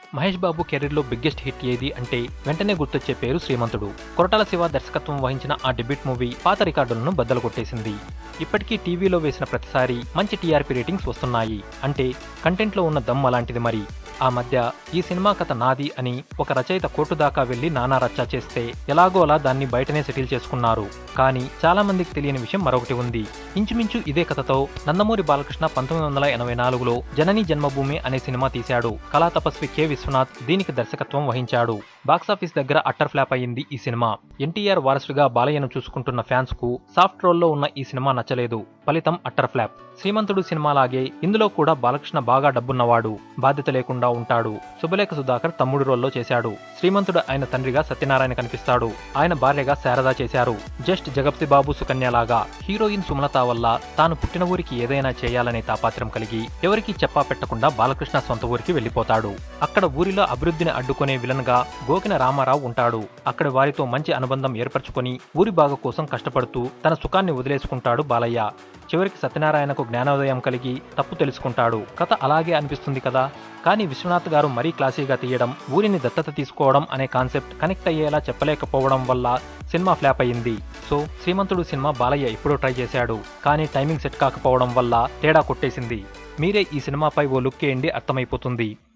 మహేష్ బాబు కెరీర్లో biggest hit ఏది అంటే వెంటనే గుర్తొచ్చే పేరు శ్రీమంతుడు కొరటాల శివ దర్శకత్వం వహించిన ఆ డెబ్యూట్ మూవీ పాత రికార్డులను బద్దలు కొట్టేసింది ఇప్పటికీ టీవీలో వేసిన ప్రతిసారి మంచి టీఆర్పీ రేటింగ్స్ వస్తున్నాయి అంటే కంటెంట్లో ఉన్న దమ్ అలాంటిది మరి ఆ మధ్య ఈ సినిమా కథ నాది అని ఒక రచయిత కోర్టు దాకా వెళ్లి నానా రచ్చా చేస్తే ఎలాగో అలా దాన్ని బయటనే సెటిల్ చేసుకున్నారు కానీ చాలా మందికి తెలియని విషయం మరొకటి ఉంది ఇంచుమించు ఇదే కథతో నందమూరి బాలకృష్ణ పంతొమ్మిది వందల ఎనభై నాలుగులో జనని జన్మభూమి అనే సినిమా తీశాడు కళా తపస్వి కె విశ్వనాథ్ దీనికి దర్శకత్వం వహించాడు బాక్సాఫీస్ దగ్గర అట్టర్ ఫ్లాప్ అయింది ఈ సినిమా ఎన్టీఆర్ వారసుడిగా బాలయ్యను చూసుకుంటున్న ఫ్యాన్స్ కు సాఫ్ట్ రోల్లో ఉన్న ఈ సినిమా నచ్చలేదు ఫలితం అట్టర్ ఫ్లాప్ శ్రీమంతుడు సినిమాలాగే ఇందులో కూడా బాలకృష్ణ బాగా డబ్బున్నవాడు బాధ్యత లేకుండా ఉంటాడు శుభలేఖ సుధాకర్ తమ్ముడు రోల్లో చేశాడు శ్రీమంతుడు ఆయన తండ్రిగా సత్యనారాయణ కనిపిస్తాడు ఆయన భార్యగా శారద చేశారు జస్ట్ జగప్తి బాబు సుకన్యలాగా హీరోయిన్ సుమలత వల్ల తాను పుట్టిన ఊరికి ఏదైనా చేయాలనే తాపాత్రం కలిగి ఎవరికీ చెప్పా పెట్టకుండా బాలకృష్ణ సొంత ఊరికి వెళ్లిపోతాడు అక్కడ ఊరిలో అభివృద్ధిని అడ్డుకునే విలన్ గా గోకిన రామారావు ఉంటాడు అక్కడ వారితో మంచి అనుబంధం ఏర్పరచుకొని ఊరి బాగు కోసం కష్టపడుతూ తన సుఖాన్ని వదిలేసుకుంటాడు బాలయ్య చివరికి సత్యనారాయణకు జ్ఞానోదయం కలిగి తప్పు తెలుసుకుంటాడు కథ అలాగే అనిపిస్తుంది కదా కానీ విశ్వనాథ్ గారు మరీ క్లాసీగా తీయడం ఊరిని దత్తత తీసుకోవడం అనే కాన్సెప్ట్ కనెక్ట్ అయ్యేలా చెప్పలేకపోవడం వల్ల సినిమా ఫ్లాప్ అయ్యింది సో శ్రీమంతుడు సినిమా బాలయ్య ఎప్పుడో ట్రై చేశాడు కానీ టైమింగ్ సెట్ కాకపోవడం వల్ల తేడా కొట్టేసింది మీరే ఈ సినిమాపై ఓ లుక్ వేయండి అర్థమైపోతుంది